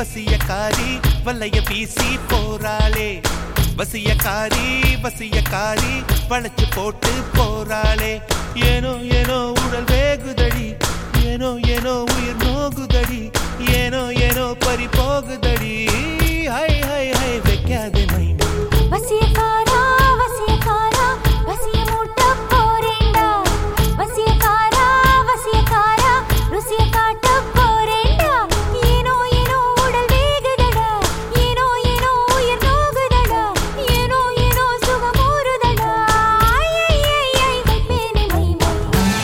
வசியக்காரி வல்லைய வீசி போறாளே வசியக்காரி வசியக்காரி வளைச்சு போட்டு போறாளே ஏனோ ஏனோ உடல் வேகுதடி ஏனோ ஏனோ உயிர் நோகுதடி ஏனோ ஏனோ பறி போகுதடி ஹை ஹை ஹை வைக்காதே மைனா வசியக்காரா வசியக்காரா வசிய மூட்ட போறேண்டா வசியக்காரா வசியக்காரா ருசிய காட்ட போறேண்டா ஏனோ ஏனோ உடல் வேகுதடா ஏனோ ஏனோ உயிர் நோகுதடா ஏனோ ஏனோ சுகம் ஊறுதடா ஐ ஐ ஐ ஐ வைப்பேனே மை மை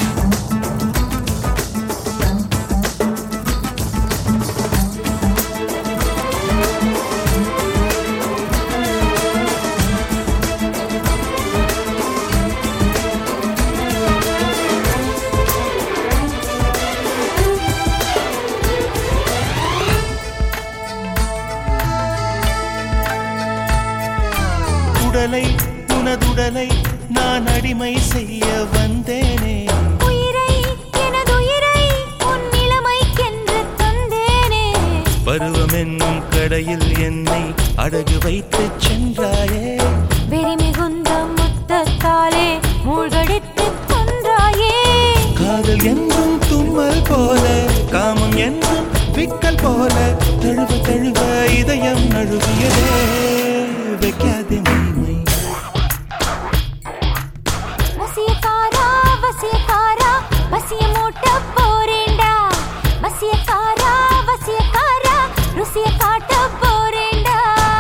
உடலை உனதுடலை நான் அடிமை செய்ய வந்தேனே உயிரை எனது உயிரை உன் நிலைமைக்கென்று தந்தேனே பருவம் என்னும் கடையில் என்னை அடகு வைத்து சென்றாயே வெறி மிகுந்த முத்தத்தாலே மூழ்கடித்து கொன்றாயே காதல் என்றும் தும்மல் போல காமம் என்றும் விக்கல் போல தழுவ தழுவ இதயம் நழுவியதே வைக்காதே மைமை வசியக்காரா வசியக்காரா வசிய மூட்ட போறேண்டா வசியக்காரா வசியக்காரா ருசிய காட்ட போறேண்டா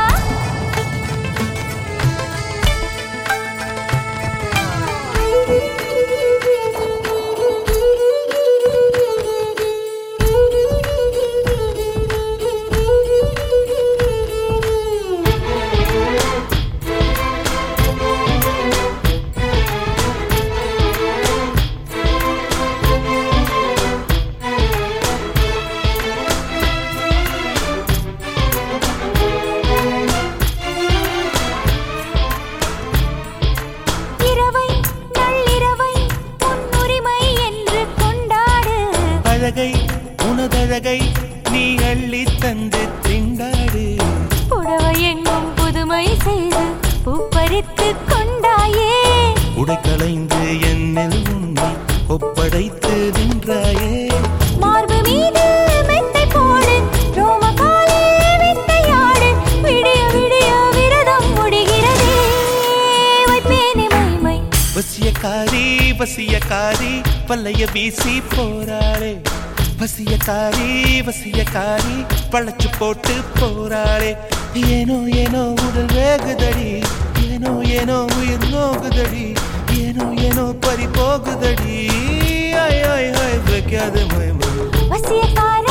இரவை நள்ளிரவை உன் உரிமை என்று கொண்டாடு அழகை உனதழகை நீ அள்ளி தந்து திண்டாடு புடவை எங்கும் புதுமை செய்து பூப்பறித்து கொண்டாயே உடைக்கலைந்து என்னில் உன்னை ஒப்படைத்து நின்றாயே மார்பு மீது மெத்தை போடு ரோமகாலே வித்தையாடு விடிய விடிய விரதம் முடிகிறதே வைப்பேனே மைமை வசியக்காரி வசியக்காரி பல்லைய வீசி போறாளே வசியக்காரி வசியக்காரி பழச்சு போட்டு போறாளே ஏனோ ஏனோ உடல் வேகுதடி ஏனோ ஏனோ உயிர் நோகுதடி ஏனோ ஏனோ பறி போகுதடி ஐ ஐ ஐ வைக்காத மயமா வசியக்கார